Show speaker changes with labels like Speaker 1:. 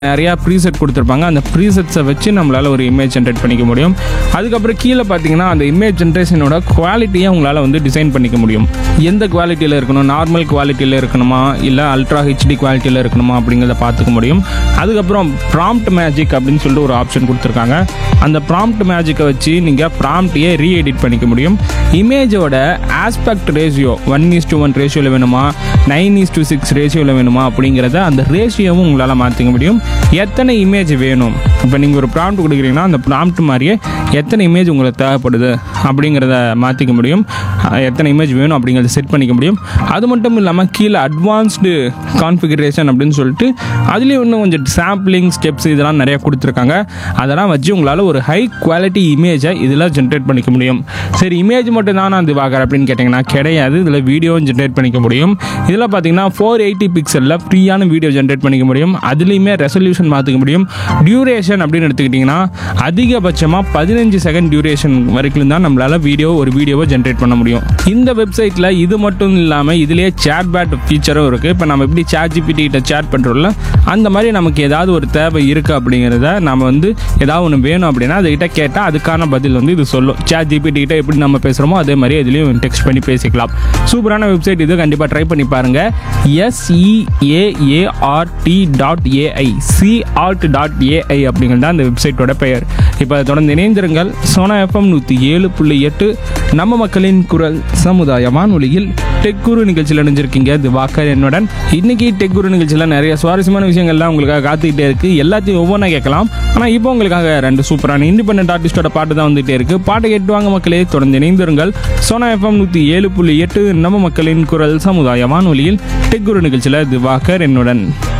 Speaker 1: நிறையா ப்ரீசெட் கொடுத்துருப்பாங்க அந்த ப்ரீசெட்ஸை வச்சு நம்மளால் ஒரு இமேஜ் ஜென்ரேட் பண்ணிக்க முடியும் அதுக்கப்புறம் கீழே பார்த்தீங்கன்னா அந்த இமேஜ் ஜென்ரேஷனோட குவாலிட்டியை உங்களால் வந்து டிசைன் பண்ணிக்க முடியும் எந்த குவாலிட்டியில் இருக்கணும் நார்மல் குவாலிட்டியில் இருக்கணுமா இல்லை அல்ட்ரா ஹெச்டி குவாலிட்டியில் இருக்கணுமா அப்படிங்கிறத பார்த்துக்க முடியும் அதுக்கப்புறம் ப்ராம்ப்ட் மேஜிக் அப்படின்னு சொல்லிட்டு ஒரு ஆப்ஷன் கொடுத்துருக்காங்க அந்த ப்ராம்ப்ட் மேஜிக்கை வச்சு நீங்கள் ப்ராம்ப்டையே ரீஎடிட் பண்ணிக்க முடியும் இமேஜோட aspect ratio one is to one ரேஷியோவில் வேணுமா நைன் இஸ் டு சிக்ஸ் ரேஷியோவில் வேணுமா அப்படிங்கிறத அந்த ரேஷியோவும் உங்களால் மாற்றிக்க முடியும் எத்தனை இமேஜ் வேணும் இப்போ நீங்கள் ஒரு ப்ராம்ப்ட் கொடுக்குறீங்கன்னா அந்த ப்ராம்ப்ட் மாதிரியே எத்தனை இமேஜ் உங்களுக்கு தேவைப்படுது அப்படிங்கிறத மாற்றிக்க முடியும் அஹ் எத்தனை இமேஜ் வேணும் அப்படிங்கிறத செட் பண்ணிக்க முடியும் அது மட்டும் இல்லாமல் கீழே அட்வான்ஸ்டு கான்ஃபிகரேஷன் அப்படின்னு சொல்லிட்டு அதுலேயும் இன்னும் கொஞ்சம் சாம்பிளிங் ஸ்டெப்ஸ் இதெல்லாம் நிறைய கொடுத்துருக்காங்க அதெல்லாம் வச்சு உங்களால் ஒரு ஹை குவாலிட்டி இமேஜை இதில் ஜென்ரேட் பண்ணிக்க முடியும் சரி இமேஜ் மட்டும் தான் நான் இது பார்க்குறேன் அப்படின்னு கேட்டிங்கன்னா கிடையாது இதில் வீடியோவும் ஜென்ரேட் பண்ணிக்க முடியும் இதில் பார்த்தீங்கன்னா ஃபோர் எயிட்டி பிக்சலில் ஃப்ரீயான வீடியோ ஜென்ரேட் பண்ணிக்க முடியும் அதுலேயுமே ரெசல்யூஷன் மாற்றிக்க முடியும் டியூரேஷன் அப்படின்னு எடுத்துக்கிட்டிங்கன்னா அதிகபட்சமாக பதினஞ்சு செகண்ட் டியூரேஷன் வரைக்கும் தான் நம்மளால் வீடியோ ஒரு வீடியோவை ஜென்ரேட் பண்ண முடியும் இந்த வெப்சைட்டில் இது மட்டும் இல்லாமல் இதுலேயே சேட் பேட் ஃபீச்சரும் இருக்குது இப்போ நம்ம எப்படி சேட் ஜிபிடி கிட்ட சேட் பண்ணுறோம்ல அந்த மாதிரி நமக்கு ஏதாவது ஒரு தேவை இருக்குது அப்படிங்கிறத நம்ம வந்து ஏதாவது ஒன்று வேணும் அப்படின்னா அதுகிட்ட கேட்டால் அதுக்கான பதில் வந்து இது சொல்லும் சேட் ஜிபிடி கிட்ட எப்படி நம்ம பேசுகிறோமோ அதே மாதிரி இதுலேயும் டெக்ஸ்ட் பண்ணி பேசிக்கலாம் சூப்பரான வெப்சைட் இது கண்டிப்பாக ட்ரை பண்ணி பாருங்கள் S E A A R T dot AI sea art dot AI அப்படிங்கிறது தான் அந்த வெப்சைட்டோட பெயர் இப்போ அதை தொடர்ந்து இணைந்திருங்கள் சோனா எஃப்எம் நூற்றி ஏழு புள்ளி எட்டு நம்ம மக்களின் குரல் சமுதாய வானொலியில் டெக் குரு நிகழ்ச்சியில் இணைஞ்சிருக்கீங்க திவாகர் என்னுடன் இன்னைக்கு டெக் குரு நிகழ்ச்சியில் நிறைய சுவாரஸ்யமான விஷயங்கள்லாம் உங்களுக்காக காத்துக்கிட்டே இருக்கு எல்லாத்தையும் ஒவ்வொன்றா கேட்கலாம் ஆனால் இப்போ உங்களுக்காக ரெண்டு சூப்பரான இண்டிபெண்டன்ட் ஆர்டிஸ்டோட பாட்டு தான் வந்துட்டே இருக்கு பாட்டை கேட்டு வாங்க மக்களே தொடர்ந்து இணைந்திருங்கள் சோனா எஃப்எம் நூற்றி ஏழு புள்ளி எட்டு நம்ம மக்களின் குரல் சமுதாய வானொலியில் டெக் குரு நிகழ்ச்சியில் திவாகர் என்னுடன்